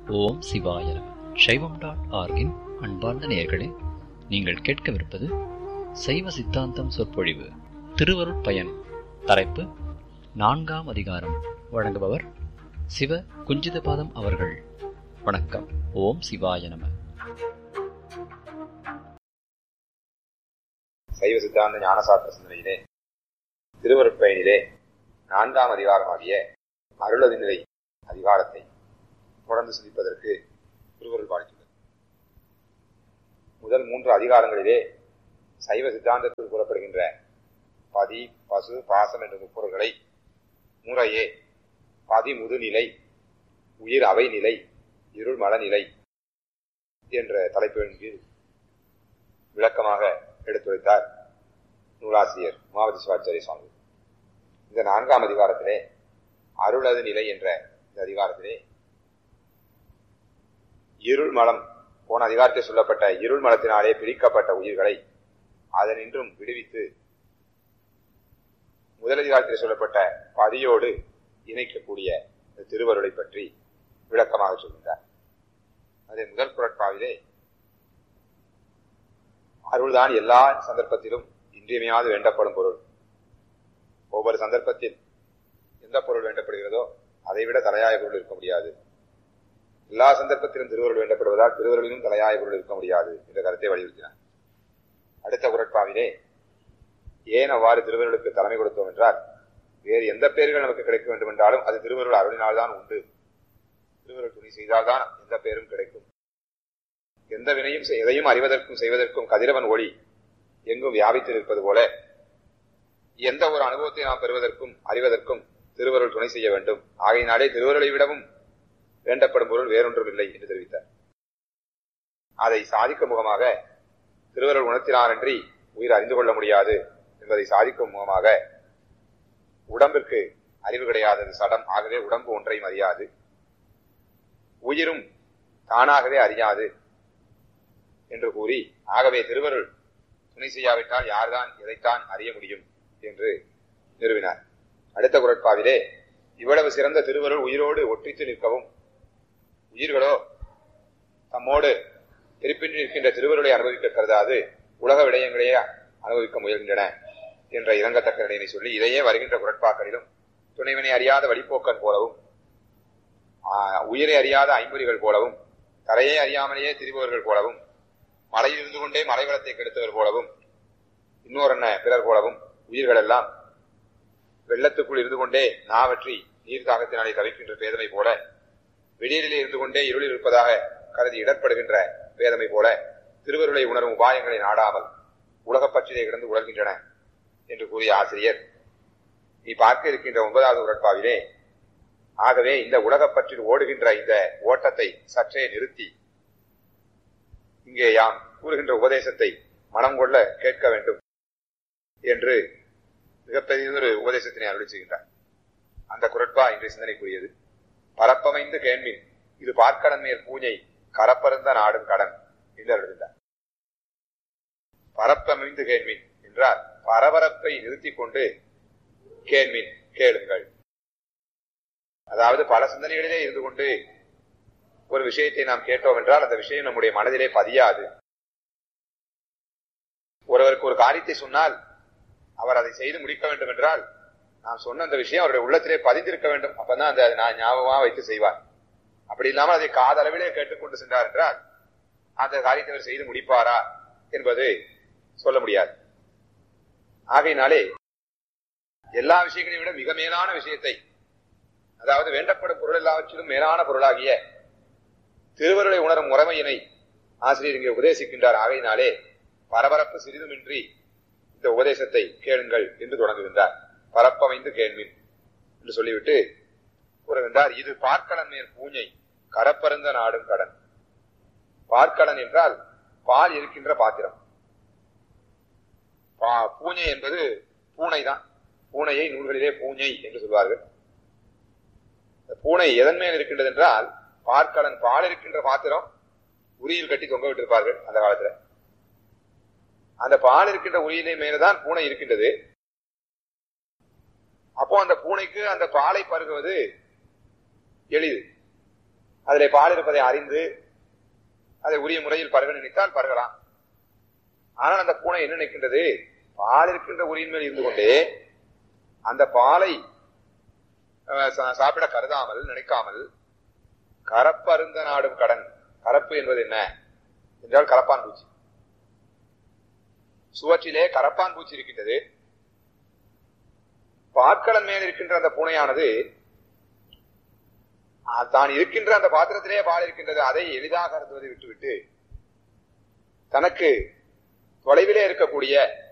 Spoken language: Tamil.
ஓம் சிவாய நம சைவம் டாட் ஆர்கின் அன்பார்ந்த நேயர்களே நீங்கள் கேட்கவிருப்பது சைவ சித்தாந்தம் சொற்பொழிவு திருவருட் பயன் தலைப்பு நான்காம் அதிகாரம் வழங்குபவர் சிவ குஞ்சிதபாதம் அவர்கள் வணக்கம் ஓம் சிவாய நம சைவ சித்தாந்த ஞானசாஸ்திர சிந்தனையிலே திருவருட்பயனிலே நான்காம் அதிகாரமாகிய அருளது நிலை அதிகாரத்தை தொடர்ந்து சிந்திப்பதற்கு திருவருள் வாழ்த்துள்ளது முதல் மூன்று அதிகாரங்களிலே சைவ சித்தாந்தத்தில் கூறப்படுகின்ற பதி பசு பாசம் என்ற முப்பொருள்களை முறையே பதி முதுநிலை உயிர் அவை நிலை இருள் மலநிலை என்ற தலைப்பின் கீழ் விளக்கமாக எடுத்துரைத்தார் நூலாசிரியர் மாவதி சிவாச்சாரிய சுவாமி இந்த நான்காம் அதிகாரத்திலே அருளது நிலை என்ற இந்த அதிகாரத்திலே இருள் மலம் போன அதிகாரத்தில் சொல்லப்பட்ட இருள் மலத்தினாலே பிரிக்கப்பட்ட உயிர்களை அதனின்றும் விடுவித்து முதல் அதிகாரத்தில் சொல்லப்பட்ட பதியோடு இணைக்கக்கூடிய இந்த திருவருளை பற்றி விளக்கமாக சொல்கின்றார் அதே முதல் குரட்பாவிலே அருள்தான் எல்லா சந்தர்ப்பத்திலும் இன்றியமையாது வேண்டப்படும் பொருள் ஒவ்வொரு சந்தர்ப்பத்தில் எந்த பொருள் வேண்டப்படுகிறதோ அதை விட தலையாய பொருள் இருக்க முடியாது எல்லா சந்தர்ப்பத்திலும் திருவருள் வேண்டப்படுவதால் திருவருளிலும் தலையாய பொருள் இருக்க முடியாது என்ற கருத்தை வலியுறுத்தினார் அடுத்த குரட்பாவிலே ஏன் அவ்வாறு திருவருளுக்கு தலைமை கொடுத்தோம் என்றால் வேறு எந்த பெயர்கள் நமக்கு கிடைக்க வேண்டும் என்றாலும் அது திருவருள் அருளினால்தான் உண்டு திருவருள் துணி செய்தால்தான் எந்த பெயரும் கிடைக்கும் எந்த வினையும் எதையும் அறிவதற்கும் செய்வதற்கும் கதிரவன் ஒளி எங்கும் வியாபித்து நிற்பது போல எந்த ஒரு அனுபவத்தை நாம் பெறுவதற்கும் அறிவதற்கும் திருவருள் துணை செய்ய வேண்டும் ஆகையினாலே திருவருளை விடவும் வேண்டப்படும் பொருள் வேறொன்றும் இல்லை என்று தெரிவித்தார் அதை சாதிக்கும் முகமாக திருவருள் உணர்த்தினாரன்றி உயிர் அறிந்து கொள்ள முடியாது என்பதை சாதிக்கும் முகமாக உடம்பிற்கு அறிவு கிடையாதது சடம் ஆகவே உடம்பு ஒன்றையும் அறியாது உயிரும் தானாகவே அறியாது என்று கூறி ஆகவே திருவருள் துணை செய்யாவிட்டால் யார்தான் எதைத்தான் அறிய முடியும் என்று நிறுவினார் அடுத்த குரட்பாவிலே இவ்வளவு சிறந்த திருவருள் உயிரோடு ஒற்றித்து நிற்கவும் உயிர்களோ தம்மோடு இருப்பின்றி நிற்கின்ற திருவருளை அனுபவிக்க கருதாது உலக விடயங்களையே அனுபவிக்க முயல்கின்றன என்ற இறங்கத்தக்க நிலையை சொல்லி இதையே வருகின்ற குரட்பாக்களிலும் துணைவினை அறியாத வழிப்போக்கன் போலவும் உயிரை அறியாத ஐம்பொறிகள் போலவும் தரையை அறியாமலேயே திரிபவர்கள் போலவும் மலையில் இருந்து கொண்டே மலைவளத்தை கெடுத்தவர் போலவும் இன்னொரு என்ன பிறர் போலவும் உயிர்கள் எல்லாம் வெள்ளத்துக்குள் இருந்து கொண்டே நாவற்றி நீர் தாகத்தினாலே தவிக்கின்ற பேதமை போல வெளியிலே இருந்து கொண்டே இருளில் இருப்பதாக கருதி இடர்படுகின்ற பேதமை போல திருவருளை உணரும் உபாயங்களை நாடாமல் உலகப்பற்றிலே கிடந்து உணர்கின்றன என்று கூறிய ஆசிரியர் நீ பார்க்க இருக்கின்ற ஒன்பதாவது உடற்பாவிலே ஆகவே இந்த உலகப்பற்றில் ஓடுகின்ற இந்த ஓட்டத்தை சற்றே நிறுத்தி இங்கே யாம் கூறுகின்ற உபதேசத்தை மனம் கொள்ள கேட்க வேண்டும் என்று மிகப்பெரியதொரு உபதேசத்தினை அருளி செய்கின்றார் அந்த குரட்பா இன்றைய சிந்தனைக்குரியது பரப்பமைந்து கேள்வின் இது பார்க்கடன் மேல் பூஜை கரப்பருந்த நாடும் கடன் என்று அருள்கின்றார் பரப்பமைந்து கேள்வின் என்றால் பரபரப்பை நிறுத்திக் கொண்டு கேள்வின் கேளுங்கள் அதாவது பல சிந்தனைகளிலே இருந்து கொண்டு ஒரு விஷயத்தை நாம் கேட்டோம் என்றால் அந்த விஷயம் நம்முடைய மனதிலே பதியாது ஒருவருக்கு ஒரு காரியத்தை சொன்னால் அவர் அதை செய்து முடிக்க வேண்டும் என்றால் நாம் சொன்ன அந்த விஷயம் அவருடைய உள்ளத்திலே பதிந்திருக்க வேண்டும் அப்பதான் அந்த நான் ஞாபகமா வைத்து செய்வார் அப்படி இல்லாமல் அதை காதளவிலே கேட்டுக்கொண்டு சென்றார் என்றால் அந்த காரியத்தை அவர் செய்து முடிப்பாரா என்பது சொல்ல முடியாது ஆகையினாலே எல்லா விஷயங்களையும் விட மிக மேலான விஷயத்தை அதாவது வேண்டப்படும் பொருள் எல்லாவற்றிலும் மேலான பொருளாகிய திருவருளை உணரும் முறைமையினை ஆசிரியர் இங்கே உபதேசிக்கின்றார் ஆகையினாலே பரபரப்பு சிறிதுமின்றி இந்த உபதேசத்தை கேளுங்கள் என்று தொடங்குகின்றார் பரப்பமைந்து கேள்வின் என்று சொல்லிவிட்டு கூறுகின்றார் இது பார்க்கலன் மேல் பூஞ்சை கரப்பருந்த நாடும் கடன் பார்க்கலன் என்றால் பால் இருக்கின்ற பாத்திரம் பூஞ்சை என்பது பூனை தான் பூனையை நூல்களிலே பூஞ்சை என்று சொல்வார்கள் பூனை எதன் மேல் இருக்கின்றது என்றால் பார்க்கலன் பால் இருக்கின்ற பாத்திரம் உரியில் கட்டி தொங்க விட்டிருப்பார்கள் அந்த காலத்துல அந்த பால் இருக்கின்ற உரியிலே மேலதான் பூனை இருக்கின்றது அப்போ அந்த பூனைக்கு அந்த பாலை பருகுவது எளிது அதிலே பால் இருப்பதை அறிந்து அதை உரிய முறையில் பருக நினைத்தால் பருகலாம் ஆனால் அந்த பூனை என்ன நினைக்கின்றது பால் இருக்கின்ற உரியின் மேல் இருந்து கொண்டே அந்த பாலை அஹ், சா- சாப்பிட கருதாமல் நினைக்காமல் கரப்பருந்த நாடும் கடன் கரப்பு என்பது என்ன என்றால் கரப்பான் பூச்சி சுவற்றிலே கரப்பான் பூச்சி இருக்கின்றது பாற்களன் மேல் இருக்கின்ற அந்த பூனையானது ஆ, தான் இருக்கின்ற அந்த பாத்திரத்திலே பால் இருக்கின்றது அதை எளிதாக அருந்துவதை விட்டுவிட்டு தனக்கு தொலைவிலே இருக்கக்கூடிய